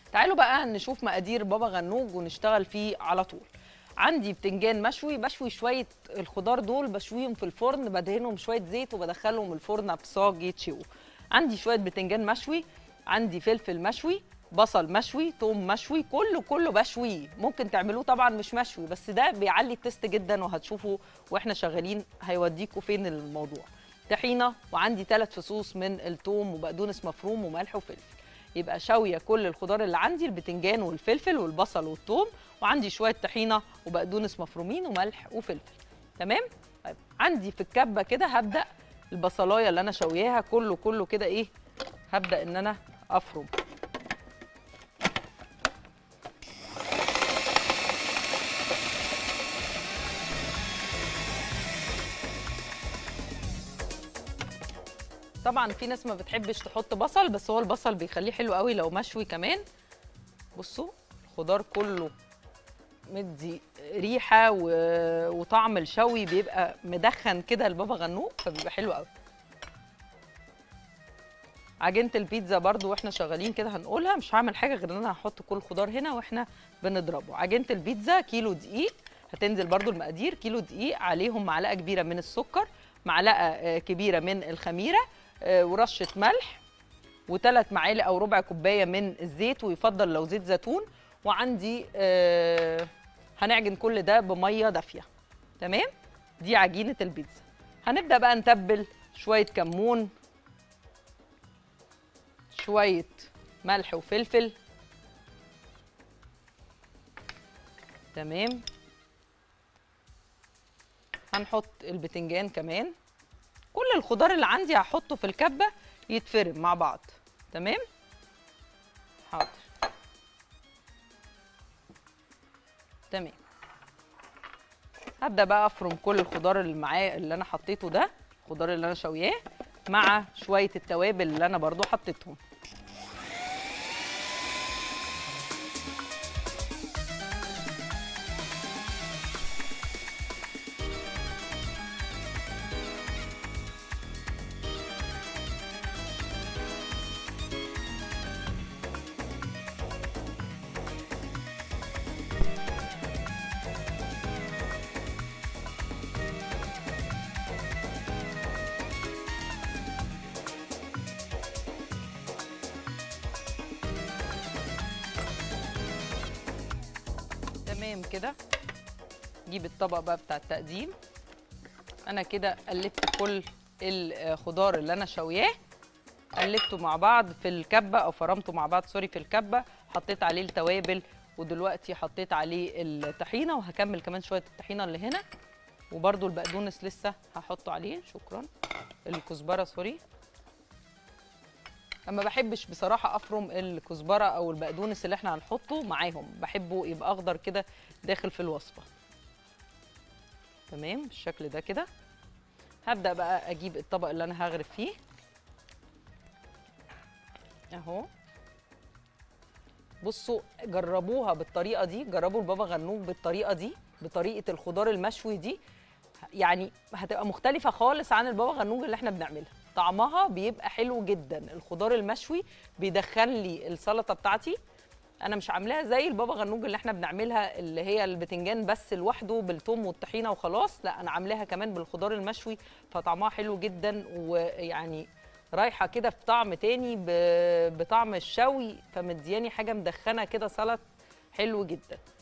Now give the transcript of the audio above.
تعالوا بقى نشوف مقادير بابا غنوج ونشتغل فيه على طول عندي بتنجان مشوي بشوي شويه الخضار دول بشويهم في الفرن بدهنهم شويه زيت وبدخلهم الفرن بصاج يتشووا عندي شويه بتنجان مشوي عندي فلفل مشوي بصل مشوي توم مشوي كله كله بشويه ممكن تعملوه طبعا مش مشوي بس ده بيعلي التست جدا وهتشوفوا واحنا شغالين هيوديكوا فين الموضوع طحينه وعندي ثلاث فصوص من التوم وبقدونس مفروم وملح وفلفل يبقى شاويه كل الخضار اللي عندي البتنجان والفلفل والبصل والثوم وعندي شويه طحينه وبقدونس مفرومين وملح وفلفل تمام طيب عندي في الكبه كده هبدا البصلايه اللي انا شوياها كله كله كده ايه هبدا ان انا افرم طبعا في ناس ما بتحبش تحط بصل بس هو البصل بيخليه حلو قوي لو مشوي كمان بصوا الخضار كله مدي ريحه و... وطعم الشوي بيبقى مدخن كده البابا غنوج فبيبقى حلو قوي عجينه البيتزا برضو واحنا شغالين كده هنقولها مش هعمل حاجه غير ان انا هحط كل الخضار هنا واحنا بنضربه عجينه البيتزا كيلو دقيق هتنزل برضو المقادير كيلو دقيق عليهم معلقه كبيره من السكر معلقه آه، كبيره من الخميره آه، ورشه ملح وثلاث معالق او ربع كوبايه من الزيت ويفضل لو زيت زيتون وعندي آه، هنعجن كل ده بميه دافيه تمام دي عجينه البيتزا هنبدا بقى نتبل شويه كمون شويه ملح وفلفل تمام هنحط البتنجان كمان كل الخضار اللي عندي هحطه في الكبه يتفرم مع بعض تمام حاضر تمام هبدا بقى افرم كل الخضار اللي معاه اللي انا حطيته ده الخضار اللي انا شوياه مع شويه التوابل اللي انا برضو حطيتهم تمام كده جيب الطبق بقى بتاع التقديم انا كده قلبت كل الخضار اللي انا شوياه قلبته مع بعض في الكبه او فرمته مع بعض سوري في الكبه حطيت عليه التوابل ودلوقتي حطيت عليه الطحينه وهكمل كمان شويه الطحينه اللي هنا وبرده البقدونس لسه هحطه عليه شكرا الكزبره سوري اما بحبش بصراحه افرم الكزبره او البقدونس اللي احنا هنحطه معاهم بحبه يبقى اخضر كده داخل في الوصفه تمام بالشكل ده كده هبدا بقى اجيب الطبق اللي انا هغرف فيه اهو بصوا جربوها بالطريقه دي جربوا البابا غنوج بالطريقه دي بطريقه الخضار المشوي دي يعني هتبقى مختلفه خالص عن البابا غنوج اللي احنا بنعملها طعمها بيبقى حلو جدا الخضار المشوي بيدخل لي السلطه بتاعتي انا مش عاملاها زي البابا غنوج اللي احنا بنعملها اللي هي البتنجان بس لوحده بالثوم والطحينه وخلاص لا انا عاملاها كمان بالخضار المشوي فطعمها حلو جدا ويعني رايحه كده في طعم تاني ب- بطعم الشوي فمدياني حاجه مدخنه كده سلطه حلو جدا